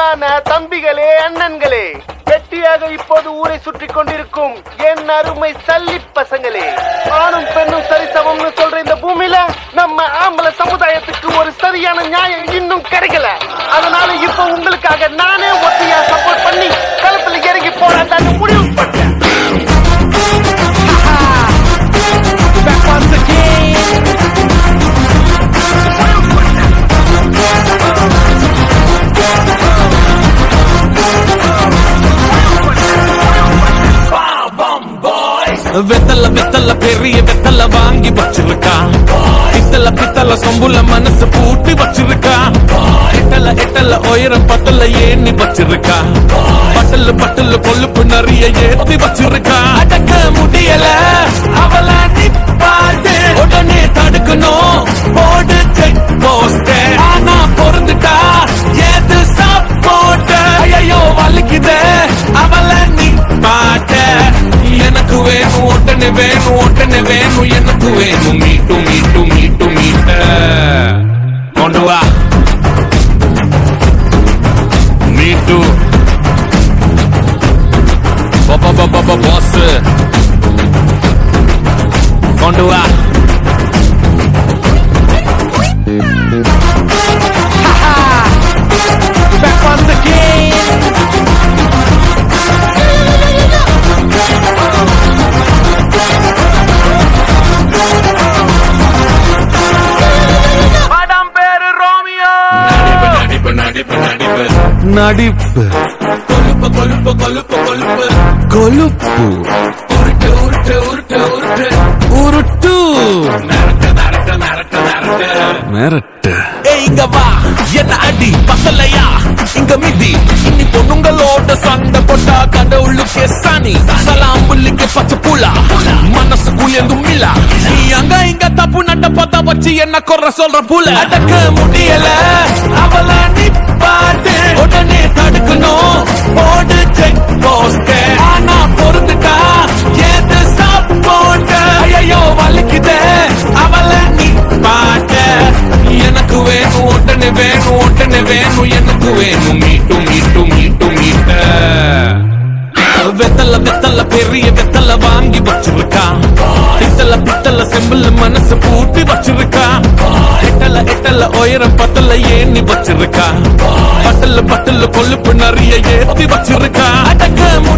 அன்பான தம்பிகளே அண்ணன்களே கெட்டியாக இப்போது ஊரை சுற்றி கொண்டிருக்கும் என் அருமை சல்லி பசங்களே ஆணும் பெண்ணும் சரிசமம்னு சொல்ற இந்த பூமியில நம்ம ஆம்பளை சமுதாயத்துக்கு ஒரு சரியான நியாயம் இன்னும் கிடைக்கல அதனால இப்ப உங்களுக்காக நானே ஒத்தியா சப்போர்ட் பண்ணி களத்துல இறங்கி போராட்டான்னு முடிவு பண்ணேன் Back once again. வெத்தல வெத்தல பெரிய வெத்தல வாங்கி வச்சிருக்கா பித்தல பித்தல சொம்புல மனசு பூட்டி வச்சிருக்கா எட்டல எட்டல உயரம் பத்தல ஏணி வச்சிருக்கா பட்டல பட்டல கொழுப்பு நிறைய ஏத்தி வச்சிருக்கா அடக்க முடியல அவள நிப்பாட்டு உடனே தடுக்கணும் போடு செக் போஸ்ட் ஆனா பொருந்துட்டா ஏது சப்போர்ட் ஐயோ வலிக்குதே அவள நிப்பாட்ட எனக்கு வேணும் உடனே வேணும் உடனே வேணும் எனக்கு வேணும் மீட்டு மீட்டு மீட்டு மீட்ட கொண்டு வா மீட்டு பாஸ் கொண்டு வா Back once again. படம் பேரு ரோமியோ நடிப்பு நடிப்பு நடிப்பு நடிப்பு கொழுப்பு கொழுப்பு கொழுப்பு கொழுப்பு கொழுப்பு உருட்டு உருட்டு உருட்டு உருட்டு உருட்டு மிரட்டு மிரட்டு மிரட்டு மிரட்டு மிரட்டு ஏய் இங்க வா என்ன அடி பத்தலையா இங்க மிதி இன்னி பொண்ணுங்களோட சண்டை போட்டா கடவுளுக்கே சாணி சலாம் புள்ளிக்கு பச்சை புலா மனசு குளியந்தும் மிலா நீ அங்க இங்க தப்பு நட்ட பார்த்தா வச்சு என்ன குறை சொல்ற புல அடக்க முடியல அவள நிப்பாட்டு உடனே தடுக்கணும் போடு செக் போஸ்ட் ஆனா பொருந்துட்டா ஏது சப்போர்ட் ஐயோ வலிக்குதே அவள நிப்பாட்ட எனக்கு வேணும் உடனே வேணும் உடனே வேணும் எனக்கு வேணும் மீட்டு மீட்டு மீட்டு மீட்ட வெத்தல வெத்தல பெரிய வெத்தல வாங்கி வச்சிருக்கா பித்தல பித்தல செம்பிள் மனசு பூட்டி வச்சிருக்கா எட்டல எட்டல உயரம் பத்தல ஏணி வச்சிருக்கா பட்டல பட்டல கொழுப்பு நிறைய ஏத்தி வச்சிருக்கா அடக்க